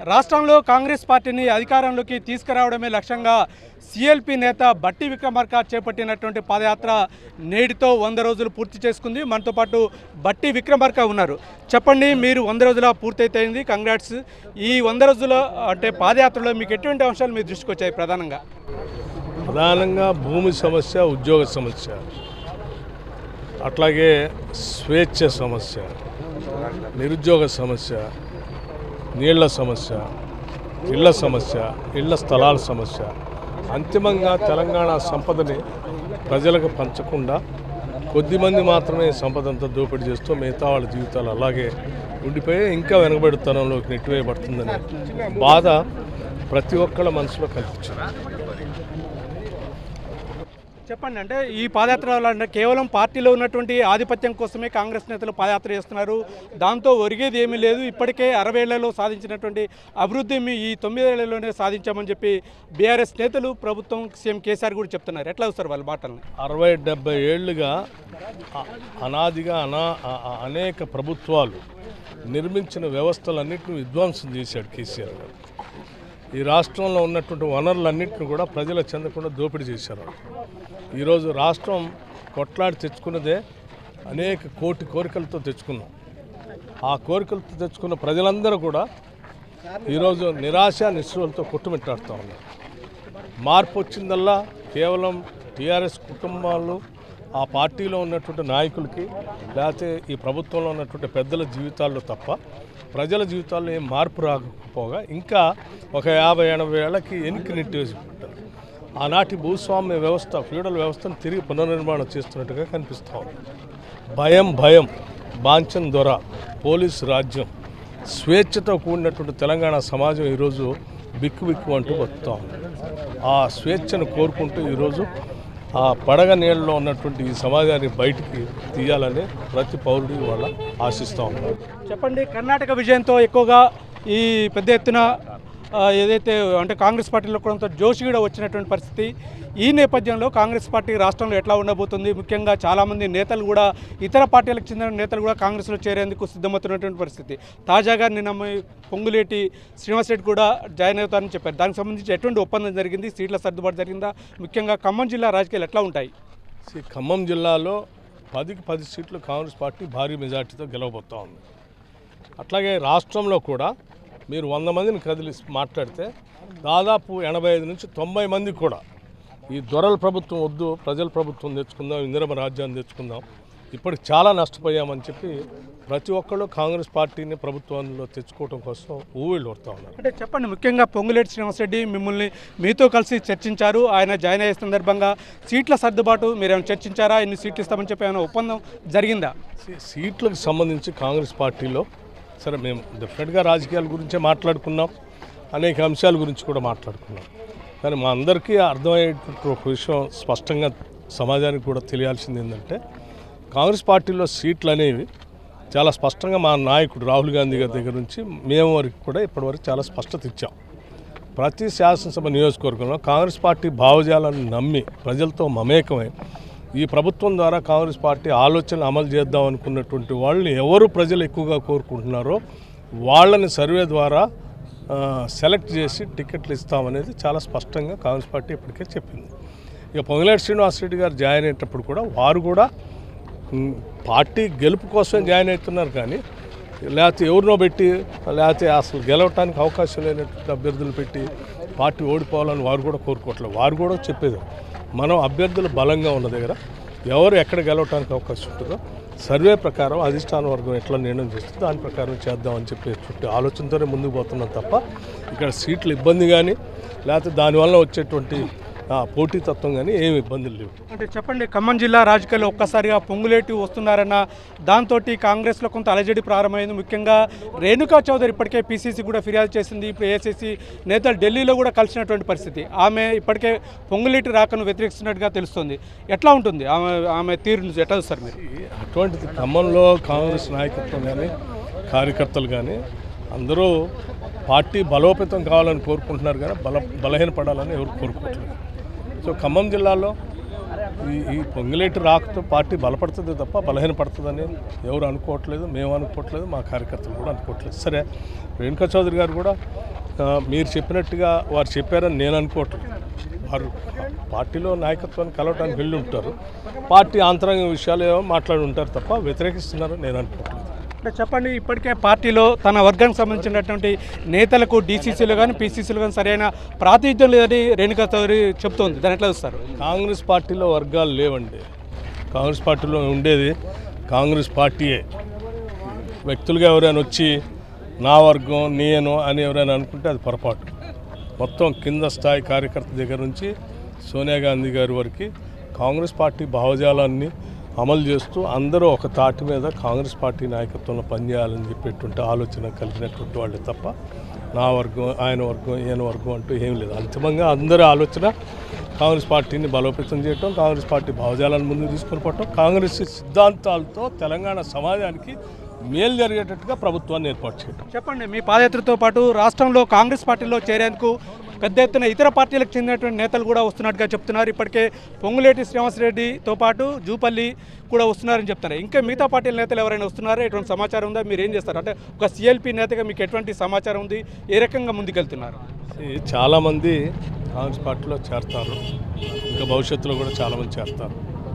రాష్ట్రంలో కాంగ్రెస్ పార్టీని అధికారంలోకి తీసుకురావడమే లక్ష్యంగా సిఎల్పి నేత బట్టి విక్రమార్క చేపట్టినటువంటి పాదయాత్ర నేటితో వంద రోజులు పూర్తి చేసుకుంది మనతో పాటు బట్టి విక్రమార్క ఉన్నారు చెప్పండి మీరు వంద రోజుల పూర్తయిపోయింది కంగ్రాట్స్ ఈ వంద రోజుల అంటే పాదయాత్రలో మీకు ఎటువంటి అంశాలు మీ దృష్టికి వచ్చాయి ప్రధానంగా ప్రధానంగా భూమి సమస్య ఉద్యోగ సమస్య అట్లాగే స్వేచ్ఛ సమస్య నిరుద్యోగ సమస్య నీళ్ల సమస్య ఇళ్ల సమస్య ఇళ్ల స్థలాల సమస్య అంతిమంగా తెలంగాణ సంపదని ప్రజలకు పంచకుండా కొద్దిమంది మాత్రమే ఈ సంపద అంతా దోపిడీ చేస్తూ మిగతా వాళ్ళ జీవితాలు అలాగే ఉండిపోయి ఇంకా వెనకబడితనంలోకి నెట్టివేయబడుతుందనే బాధ ప్రతి ఒక్కళ్ళ మనసులో కల్పించింది చెప్పండి అంటే ఈ పాదయాత్ర అంటే కేవలం పార్టీలో ఉన్నటువంటి ఆధిపత్యం కోసమే కాంగ్రెస్ నేతలు పాదయాత్ర చేస్తున్నారు దాంతో ఒరిగేది ఏమీ లేదు ఇప్పటికే అరవై ఏళ్లలో సాధించినటువంటి అభివృద్ధి మీ ఈ తొమ్మిదేళ్లలోనే సాధించామని చెప్పి బీఆర్ఎస్ నేతలు ప్రభుత్వం సీఎం కేసీఆర్ కూడా చెప్తున్నారు ఎట్లా వస్తారు వాళ్ళ మాటల్ని అరవై డెబ్బై ఏళ్ళుగా అ- అనాదిగా అనా అ- అ- అనేక ప్రభుత్వాలు నిర్మించిన వ్యవస్థలన్నింటినీ విధ్వంసం చేశాడు కేసీఆర్ గారు ఈ రాష్ట్రంలో ఉన్నటువంటి వనరులన్నింటిని కూడా ప్రజల చెందకుండా దోపిడీ చేశారు ఈరోజు రాష్ట్రం కొట్లాడి తెచ్చుకున్నదే అనేక కోటి కోరికలతో తెచ్చుకున్నాం ఆ కోరికలతో తెచ్చుకున్న ప్రజలందరూ కూడా ఈరోజు నిరాశ నిస్సులతో కొట్టుమిట్టాడుతూ ఉన్నారు మార్పు వచ్చిందల్లా కేవలం టీఆర్ఎస్ కుటుంబాలు ఆ పార్టీలో ఉన్నటువంటి నాయకులకి లేకపోతే ఈ ప్రభుత్వంలో ఉన్నటువంటి పెద్దల జీవితాల్లో తప్ప ప్రజల జీవితాల్లో ఏం మార్పు రాకపోగా ఇంకా ఒక యాభై ఎనభై ఏళ్ళకి ఎనికి నెట్టేసి పెట్టారు ఆనాటి భూస్వామ్య వ్యవస్థ ఫ్యూడల్ వ్యవస్థను తిరిగి పునర్నిర్మాణం చేస్తున్నట్టుగా కనిపిస్తూ ఉంది భయం భయం బాంచన్ దొర పోలీసు రాజ్యం స్వేచ్ఛతో కూడినటువంటి తెలంగాణ సమాజం ఈరోజు బిక్కు బిక్కు అంటూ బతుకుతా ఉంది ఆ స్వేచ్ఛను కోరుకుంటూ ఈరోజు ఆ పడగ నీళ్ళలో ఉన్నటువంటి ఈ సమాజాన్ని బయటికి తీయాలని ప్రతి పౌరుడు వాళ్ళ ఆశిస్తూ ఉన్నారు చెప్పండి కర్ణాటక విజయంతో ఎక్కువగా ఈ పెద్ద ఎత్తున ఆ, ఏదైతే అంటే కాంగ్రెస్ పార్టీలో కొంత జోషి కూడా వచ్చినటువంటి పరిస్థితి ఈ నేపథ్యంలో కాంగ్రెస్ పార్టీ రాష్ట్రంలో ఎట్లా ఉండబోతుంది ముఖ్యంగా చాలామంది నేతలు కూడా ఇతర పార్టీలకు చెందిన నేతలు కూడా కాంగ్రెస్లో చేరేందుకు సిద్ధమవుతున్నటువంటి పరిస్థితి తాజాగా నిన్న మీ పొంగులేటి శ్రీనివాస్ రెడ్డి కూడా జాయిన్ అవుతారని చెప్పారు దానికి సంబంధించి ఎటువంటి ఒప్పందం జరిగింది సీట్ల సర్దుబాటు జరిగిందా ముఖ్యంగా ఖమ్మం జిల్లా రాజకీయాలు ఎట్లా ఉంటాయి ఈ ఖమ్మం జిల్లాలో పదికి పది సీట్లు కాంగ్రెస్ పార్టీ భారీ మెజార్టీతో గెలవబోతూ ఉంది అట్లాగే రాష్ట్రంలో కూడా మీరు వంద మందిని కదిలి మాట్లాడితే దాదాపు ఎనభై ఐదు నుంచి తొంభై మంది కూడా ఈ దొరల ప్రభుత్వం వద్దు ప్రజల ప్రభుత్వం తెచ్చుకుందాం ఇందిరమ రాజ్యాన్ని తెచ్చుకుందాం ఇప్పటికి చాలా నష్టపోయామని చెప్పి ప్రతి ఒక్కళ్ళు కాంగ్రెస్ పార్టీని ప్రభుత్వంలో తెచ్చుకోవడం కోసం ఊవిళ్ళు కొడతా ఉన్నారు అంటే చెప్పండి ముఖ్యంగా పొంగులేటి శ్రీనివాసరెడ్డి మిమ్మల్ని మీతో కలిసి చర్చించారు ఆయన జాయిన్ అయ్యే సందర్భంగా సీట్ల సర్దుబాటు మీరు ఏమైనా చర్చించారా ఎన్ని సీట్లు ఇస్తామని చెప్పి ఏమైనా ఒప్పందం జరిగిందా సీ- సీట్లకు సంబంధించి కాంగ్రెస్ పార్టీలో సరే మేము డెఫినెట్గా రాజకీయాల గురించే మాట్లాడుకున్నాం అనేక అంశాల గురించి కూడా మాట్లాడుకున్నాం కానీ మా అందరికీ అర్థమయ్యేటువంటి ఒక విషయం స్పష్టంగా సమాజానికి కూడా తెలియాల్సింది ఏంటంటే కాంగ్రెస్ పార్టీలో సీట్లు అనేవి చాలా స్పష్టంగా మా నాయకుడు రాహుల్ గాంధీ గారి దగ్గర నుంచి మేము వరకు కూడా ఇప్పటివరకు చాలా స్పష్టత ఇచ్చాం ప్రతి శాసనసభ నియోజకవర్గంలో కాంగ్రెస్ పార్టీ భావజాలను నమ్మి ప్రజలతో మమేకమై ఈ ప్రభుత్వం ద్వారా కాంగ్రెస్ పార్టీ ఆలోచనలు అమలు చేద్దాం అనుకున్నటువంటి వాళ్ళని ఎవరు ప్రజలు ఎక్కువగా కోరుకుంటున్నారో వాళ్ళని సర్వే ద్వారా ఆ, సెలెక్ట్ చేసి టికెట్లు ఇస్తామనేది చాలా స్పష్టంగా కాంగ్రెస్ పార్టీ ఇప్పటికే చెప్పింది ఇక పొంగులేటి శ్రీనివాసరెడ్డి గారు జాయిన్ అయ్యేటప్పుడు కూడా వారు కూడా ఉమ్, పార్టీ గెలుపు కోసమే జాయిన్ అవుతున్నారు కానీ లేకపోతే ఎవరినో పెట్టి లేకపోతే అసలు గెలవటానికి అవకాశం లేనటువంటి అభ్యర్థులు పెట్టి పార్టీ ఓడిపోవాలని వారు కూడా కోరుకోవట్లేదు వారు కూడా చెప్పేది మనం అభ్యర్థులు బలంగా ఉన్న దగ్గర ఎవరు ఎక్కడ గెలవటానికి అవకాశం ఉంటుందో సర్వే ప్రకారం అధిష్టాన వర్గం ఎట్లా నిర్ణయం చేస్తుందో దాని ప్రకారం చేద్దామని చెప్పేటువంటి ఆలోచనతోనే ముందుకు పోతున్నాం తప్ప ఇక్కడ సీట్లు ఇబ్బంది కానీ లేకపోతే దానివల్ల వచ్చేటువంటి ఆ, పోటీతత్వం కానీ ఏమి ఇబ్బందులు లేవు అంటే చెప్పండి ఖమ్మం జిల్లా రాజకీయాల్లో ఒక్కసారిగా పొంగులేటి వస్తున్నారన్న దాంతో కాంగ్రెస్లో కొంత అలజడి ప్రారంభమైంది ముఖ్యంగా రేణుకా చౌదరి ఇప్పటికే పీసీసీ కూడా ఫిర్యాదు చేసింది ఇప్పుడు ఏసీసీ నేతలు ఢిల్లీలో కూడా కలిసినటువంటి పరిస్థితి ఆమె ఇప్పటికే పొంగులేటి రాకను వ్యతిరేకిస్తున్నట్టుగా తెలుస్తుంది ఎట్లా ఉంటుంది ఆమె ఆమె తీరు నుంచి ఎట్లా చూస్తారు మీరు అటువంటిది ఖమ్మంలో కాంగ్రెస్ నాయకత్వం కానీ కార్యకర్తలు కానీ అందరూ పార్టీ బలోపేతం కావాలని కోరుకుంటున్నారు కానీ బల బలహీనపడాలని ఎవరు కోరుకోవట్లేదు సో ఖమ్మం జిల్లాలో ఈ ఈ పొంగిలేటి రాకతో పార్టీ బలపడుతుంది తప్ప బలహీనపడుతుందని ఎవరు అనుకోవట్లేదు మేము అనుకోవట్లేదు మా కార్యకర్తలు కూడా అనుకోవట్లేదు సరే రేణుకా చౌదరి గారు కూడా ఆ, మీరు చెప్పినట్టుగా వారు చెప్పారని నేను అనుకోవట్లేదు వారు పార్టీలో నాయకత్వాన్ని కలవటానికి వెళ్ళి ఉంటారు పార్టీ ఆంతరంగ విషయాలు ఏమో మాట్లాడి ఉంటారు తప్ప వ్యతిరేకిస్తున్నారని నేను అనుకోవట్లేదు అంటే చెప్పండి ఇప్పటికే పార్టీలో తన వర్గానికి సంబంధించినటువంటి నేతలకు డీసీసీలు కానీ పీసీసీలు కానీ సరైన ప్రాతినిధ్యం లేదని రేణుకా చౌదరి చెప్తోంది దాని ఎట్లా చూస్తారు కాంగ్రెస్ పార్టీలో వర్గాలు లేవండి కాంగ్రెస్ పార్టీలో ఉండేది కాంగ్రెస్ పార్టీయే వ్యక్తులుగా ఎవరైనా వచ్చి నా వర్గం నేను అని ఎవరైనా అనుకుంటే అది పొరపాటు మొత్తం కింద స్థాయి కార్యకర్త దగ్గర నుంచి సోనియా గాంధీ గారి వరకు కాంగ్రెస్ పార్టీ భావజాలాన్ని అమలు చేస్తూ అందరూ ఒక తాటి మీద కాంగ్రెస్ పార్టీ నాయకత్వంలో పనిచేయాలని చెప్పేటువంటి ఆలోచన కలిగినటువంటి వాళ్ళే తప్ప నా వర్గం ఆయన వర్గం ఈయన వర్గం అంటూ ఏం లేదు అంతిమంగా అందరి ఆలోచన కాంగ్రెస్ పార్టీని బలోపేతం చేయటం కాంగ్రెస్ పార్టీ భావజాలను ముందుకు తీసుకొని పోవటం కాంగ్రెస్ సిద్ధాంతాలతో తెలంగాణ సమాజానికి మేలు జరిగేటట్టుగా ప్రభుత్వాన్ని ఏర్పాటు చేయటం చెప్పండి మీ పాదయాత్రతో పాటు రాష్ట్రంలో కాంగ్రెస్ పార్టీలో చేరేందుకు పెద్ద ఎత్తున ఇతర పార్టీలకు చెందినటువంటి నేతలు కూడా వస్తున్నట్టుగా చెప్తున్నారు ఇప్పటికే పొంగులేటి శ్రీనివాసరెడ్డితో పాటు జూపల్లి కూడా వస్తున్నారని చెప్తున్నారు ఇంకా మిగతా పార్టీల నేతలు ఎవరైనా వస్తున్నారా ఎటువంటి సమాచారం ఉందా మీరు ఏం చేస్తారు అంటే ఒక సిఎల్పి నేతగా మీకు ఎటువంటి సమాచారం ఉంది ఏ రకంగా ముందుకెళ్తున్నారు ఈ చాలామంది కాంగ్రెస్ పార్టీలో చేరతారు ఇంకా భవిష్యత్తులో కూడా చాలామంది చేరతారు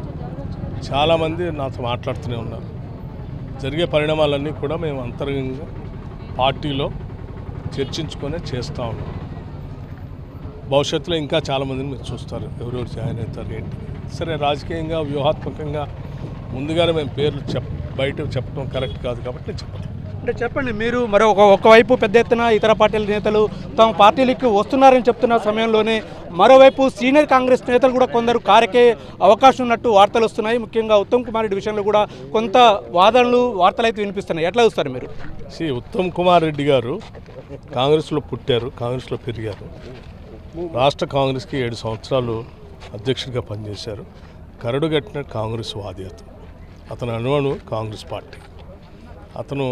చాలామంది నాతో మాట్లాడుతూనే ఉన్నారు జరిగే పరిణామాలన్నీ కూడా మేము అంతరంగంగా పార్టీలో చర్చించుకొని చేస్తూ ఉన్నాం భవిష్యత్తులో ఇంకా చాలామందిని మీరు చూస్తారు ఎవరెవరు జాయిన్ అవుతారు ఏంటి సరే రాజకీయంగా వ్యూహాత్మకంగా ముందుగానే మేము పేర్లు చెప్ బయట చెప్పడం కరెక్ట్ కాదు కాబట్టి నేను చెప్పను అంటే చెప్పండి మీరు మరి ఒక ఒకవైపు పెద్ద ఎత్తున ఇతర పార్టీల నేతలు తమ పార్టీలకు వస్తున్నారని చెప్తున్న సమయంలోనే మరోవైపు సీనియర్ కాంగ్రెస్ నేతలు కూడా కొందరు కారకే అవకాశం ఉన్నట్టు వార్తలు వస్తున్నాయి ముఖ్యంగా ఉత్తమ్ కుమార్ రెడ్డి విషయంలో కూడా కొంత వాదనలు వార్తలు అయితే వినిపిస్తున్నాయి ఎట్లా చూస్తారు మీరు సి ఉత్తమ్ కుమార్ రెడ్డి గారు కాంగ్రెస్లో పుట్టారు కాంగ్రెస్లో పెరిగారు రాష్ట్ర కాంగ్రెస్కి ఏడు సంవత్సరాలు అధ్యక్షుడిగా పనిచేశారు కరడుగట్టిన కాంగ్రెస్ వాది అతను అతను అనువను కాంగ్రెస్ పార్టీ అతను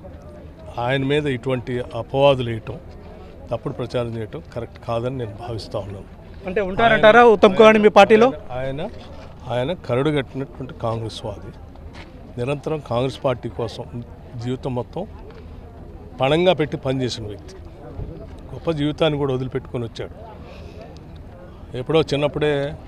ఆయన మీద ఇటువంటి అపవాదులు వేయటం తప్పుడు ప్రచారం చేయటం కరెక్ట్ కాదని నేను భావిస్తూ ఉన్నాను అంటే ఉంటారంటారా ఉత్తమ్ కుమార్ రెడ్డి మీ పార్టీలో ఆయన ఆయన కరడుగట్టినటువంటి కాంగ్రెస్ వాది నిరంతరం కాంగ్రెస్ పార్టీ కోసం జీవితం మొత్తం పణంగా పెట్టి పనిచేసిన వ్యక్తి గొప్ప జీవితాన్ని కూడా వదిలిపెట్టుకొని వచ్చాడు ఎప్పుడో చిన్నప్పుడే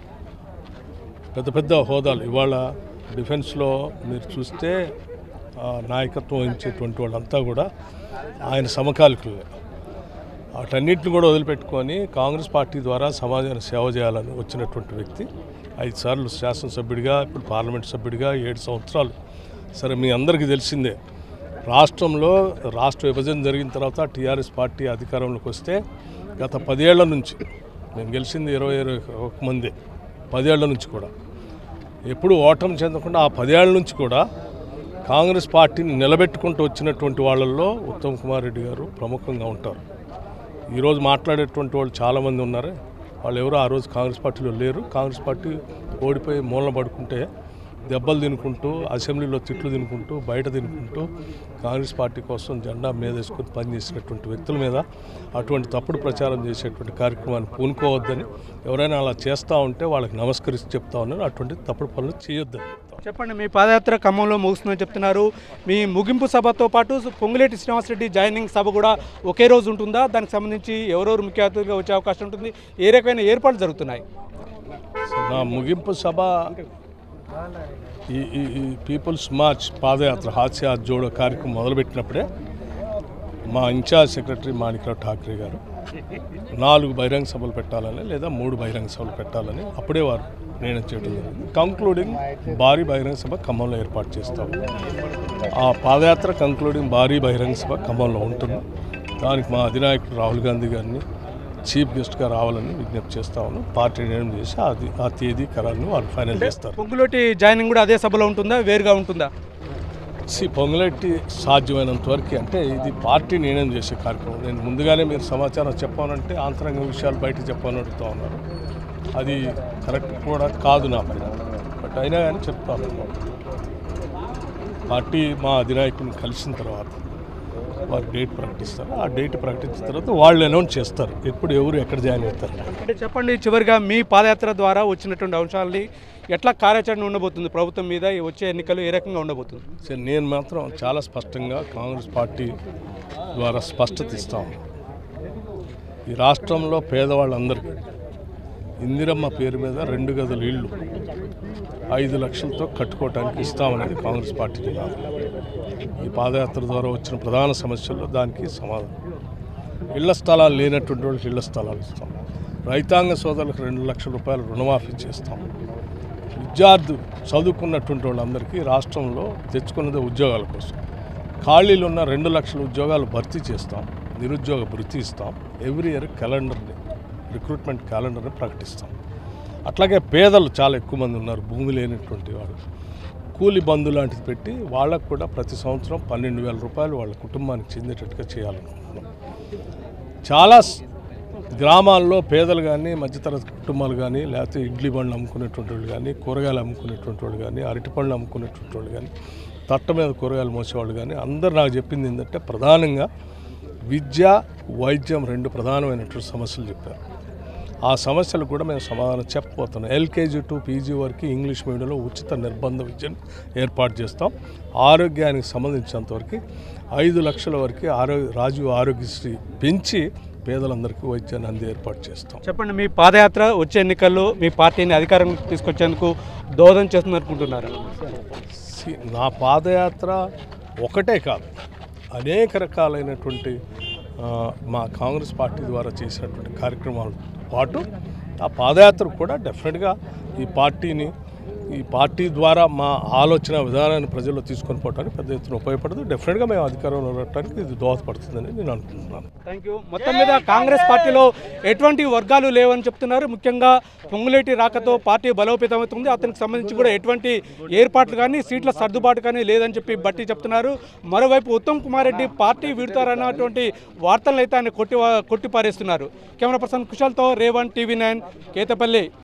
పెద్ద పెద్ద హోదాలు ఇవాళ డిఫెన్స్లో మీరు చూస్తే ఆ నాయకత్వం వహించేటువంటి వాళ్ళంతా కూడా ఆయన సమకాలికులే వాటన్నిటిని కూడా వదిలిపెట్టుకొని కాంగ్రెస్ పార్టీ ద్వారా సమాజానికి సేవ చేయాలని వచ్చినటువంటి వ్యక్తి ఐదు సార్లు శాసనసభ్యుడిగా ఇప్పుడు పార్లమెంట్ సభ్యుడిగా ఏడు సంవత్సరాలు సరే మీ అందరికీ తెలిసిందే రాష్ట్రంలో రాష్ట్ర విభజన జరిగిన తర్వాత టీఆర్ఎస్ పార్టీ అధికారంలోకి వస్తే గత పదేళ్ల నుంచి మేము గెలిచింది ఇరవై ఇరవై ఒక మంది పదేళ్ల నుంచి కూడా ఎప్పుడు ఓటమి చెందకుండా ఆ పదేళ్ల నుంచి కూడా కాంగ్రెస్ పార్టీని నిలబెట్టుకుంటూ వచ్చినటువంటి వాళ్ళల్లో ఉత్తమ్ కుమార్ రెడ్డి గారు ప్రముఖంగా ఉంటారు ఈరోజు మాట్లాడేటువంటి వాళ్ళు చాలామంది ఉన్నారు వాళ్ళు ఎవరు ఆ రోజు కాంగ్రెస్ పార్టీలో లేరు కాంగ్రెస్ పార్టీ ఓడిపోయి మూలన పడుకుంటే దెబ్బలు తినుకుంటూ అసెంబ్లీలో తిట్లు తినుకుంటూ బయట తినుకుంటూ కాంగ్రెస్ పార్టీ కోసం జెండా మీద వేసుకొని పనిచేసినటువంటి వ్యక్తుల మీద అటువంటి తప్పుడు ప్రచారం చేసేటువంటి కార్యక్రమాన్ని పూనుకోవద్దని ఎవరైనా అలా చేస్తూ ఉంటే వాళ్ళకి నమస్కరించి చెప్తా ఉన్నారు అటువంటి తప్పుడు పనులు చేయొద్దని చెప్తా చెప్పండి మీ పాదయాత్ర ఖమ్మంలో ముగుస్తుందని చెప్తున్నారు మీ ముగింపు సభతో పాటు పొంగులేటి శ్రీనివాసరెడ్డి జాయినింగ్ సభ కూడా ఒకే రోజు ఉంటుందా దానికి సంబంధించి ఎవరెవరు ముఖ్య అతిథిగా వచ్చే అవకాశం ఉంటుంది ఏ రకమైన ఏర్పాట్లు జరుగుతున్నాయి సో నా ముగింపు సభ ఈ ఈ ఈ పీపుల్స్ మార్చ్ పాదయాత్ర హాస్య జోడో కార్యక్రమం మొదలుపెట్టినప్పుడే మా ఇన్ఛార్జ్ సెక్రటరీ మాణిక్రావు ఠాక్రే గారు నాలుగు బహిరంగ సభలు పెట్టాలని లేదా మూడు బహిరంగ సభలు పెట్టాలని అప్పుడే వారు నిర్ణయం చేయడం జరిగింది కంక్లూడింగ్ భారీ బహిరంగ సభ ఖమ్మంలో ఏర్పాటు చేస్తాం ఆ పాదయాత్ర కంక్లూడింగ్ భారీ బహిరంగ సభ ఖమ్మంలో ఉంటుంది దానికి మా అధినాయకుడు రాహుల్ గాంధీ గారిని చీఫ్ గెస్ట్గా రావాలని విజ్ఞప్తి చేస్తా ఉన్నాం పార్టీ నిర్ణయం చేసి అది ఆ తేదీ ఖరారును వాళ్ళు ఫైనల్ చేస్తారు పొంగులోటి జాయినింగ్ కూడా అదే సభలో ఉంటుందా వేరుగా ఉంటుందా సి పొంగులెట్టి సాధ్యమైనంత వరకు అంటే ఇది పార్టీ నిర్ణయం చేసే కార్యక్రమం నేను ముందుగానే మీరు సమాచారం చెప్పానంటే ఆంతరంగ విషయాలు బయట చెప్పాలని అడుగుతూ ఉన్నారు అది కరెక్ట్ కూడా కాదు నా పైన బట్ అయినా కానీ చెప్తాను పార్టీ మా అధినాయకుని కలిసిన తర్వాత వారు డేట్ ప్రకటిస్తారు ఆ డేట్ ప్రకటించిన తర్వాత వాళ్ళు అనౌన్స్ చేస్తారు ఎప్పుడు ఎవరు ఎక్కడ జాయిన్ అవుతారు అంటే చెప్పండి చివరిగా మీ పాదయాత్ర ద్వారా వచ్చినటువంటి అంశాలని ఎట్లా కార్యాచరణ ఉండబోతుంది ప్రభుత్వం మీద ఈ వచ్చే ఎన్నికలు ఏ రకంగా ఉండబోతుంది సరే నేను మాత్రం చాలా స్పష్టంగా కాంగ్రెస్ పార్టీ ద్వారా స్పష్టత ఇస్తాను ఈ రాష్ట్రంలో పేదవాళ్ళందరికీ ఇందిరమ్మ పేరు మీద రెండు గదుల ఇళ్ళు ఐదు లక్షలతో కట్టుకోవటానికి ఇస్తామనేది కాంగ్రెస్ పార్టీ నినాదం ఈ పాదయాత్ర ద్వారా వచ్చిన ప్రధాన సమస్యల్లో దానికి సమాధానం ఇళ్ల స్థలాలు లేనటువంటి వాళ్ళకి ఇళ్ల స్థలాలు ఇస్తాం రైతాంగ సోదరులకు రెండు లక్షల రూపాయలు రుణమాఫీ చేస్తాం విద్యార్థులు చదువుకున్నటువంటి వాళ్ళందరికీ రాష్ట్రంలో తెచ్చుకున్నది ఉద్యోగాల కోసం ఖాళీలు ఉన్న రెండు లక్షల ఉద్యోగాలు భర్తీ చేస్తాం నిరుద్యోగ భృతి ఇస్తాం ఎవ్రీ ఇయర్ క్యాలెండర్ని రిక్రూట్మెంట్ క్యాలెండర్ని ప్రకటిస్తాం అట్లాగే పేదలు చాలా ఎక్కువ మంది ఉన్నారు భూమి లేనటువంటి వాళ్ళు కూలి బంధు లాంటిది పెట్టి వాళ్ళకు కూడా ప్రతి సంవత్సరం పన్నెండు వేల రూపాయలు వాళ్ళ కుటుంబానికి చెందేటట్టుగా చేయాలనుకుంటున్నాం చాలా స్- గ్రామాల్లో పేదలు కానీ మధ్యతరగతి కుటుంబాలు కానీ లేకపోతే ఇడ్లీ బండ్లు అమ్ముకునేటువంటి వాళ్ళు కానీ కూరగాయలు అమ్ముకునేటువంటి వాళ్ళు కానీ అరటిపళ్ళు అమ్ముకునేటువంటి వాళ్ళు కానీ తట్ట మీద కూరగాయలు మోసేవాళ్ళు కానీ అందరు నాకు చెప్పింది ఏంటంటే ప్రధానంగా విద్య వైద్యం రెండు ప్రధానమైనటువంటి సమస్యలు చెప్పారు ఆ సమస్యలు కూడా మేము సమాధానం చెప్పబోతున్నాం ఎల్కేజీ టు పీజీ వరకు ఇంగ్లీష్ మీడియంలో ఉచిత నిర్బంధ విద్యను ఏర్పాటు చేస్తాం ఆరోగ్యానికి సంబంధించినంతవరకు ఐదు లక్షల వరకు ఆరోగ్య రాజీవ్ ఆరోగ్యశ్రీ పెంచి పేదలందరికీ వైద్యాన్ని అంది ఏర్పాటు చేస్తాం చెప్పండి మీ పాదయాత్ర వచ్చే ఎన్నికల్లో మీ పార్టీని అధికారంలోకి తీసుకొచ్చేందుకు దోహదం చేస్తుంది అనుకుంటున్నారు సి- నా పాదయాత్ర ఒకటే కాదు అనేక రకాలైనటువంటి ఆ, మా కాంగ్రెస్ పార్టీ ద్వారా చేసినటువంటి కార్యక్రమాలతో పాటు ఆ పాదయాత్ర కూడా డెఫినెట్గా ఈ పార్టీని ఈ పార్టీ ద్వారా మా ఆలోచన విధానాన్ని ప్రజల్లో తీసుకొని పోవడానికి పెద్ద ఎత్తున ఉపయోగపడదు డెఫినెట్గా మేము అధికారంలో ఉండటానికి ఇది దోహదపడుతుందని నేను అనుకుంటున్నాను థ్యాంక్ యూ మొత్తం మీద కాంగ్రెస్ పార్టీలో ఎటువంటి వర్గాలు లేవని చెప్తున్నారు ముఖ్యంగా పొంగులేటి రాకతో పార్టీ బలోపేతమవుతుంది అతనికి సంబంధించి కూడా ఎటువంటి ఏర్పాట్లు కానీ సీట్ల సర్దుబాటు కానీ లేదని చెప్పి బట్టి చెప్తున్నారు మరోవైపు ఉత్తమ్ కుమార్ రెడ్డి పార్టీ విడతారన్నటువంటి వార్తలను అయితే ఆయన కొట్టి కొట్టిపారేస్తున్నారు కెమెరా పర్సన్ కుశల్తో రేవన్ టీవీ నైన్ కేతపల్లి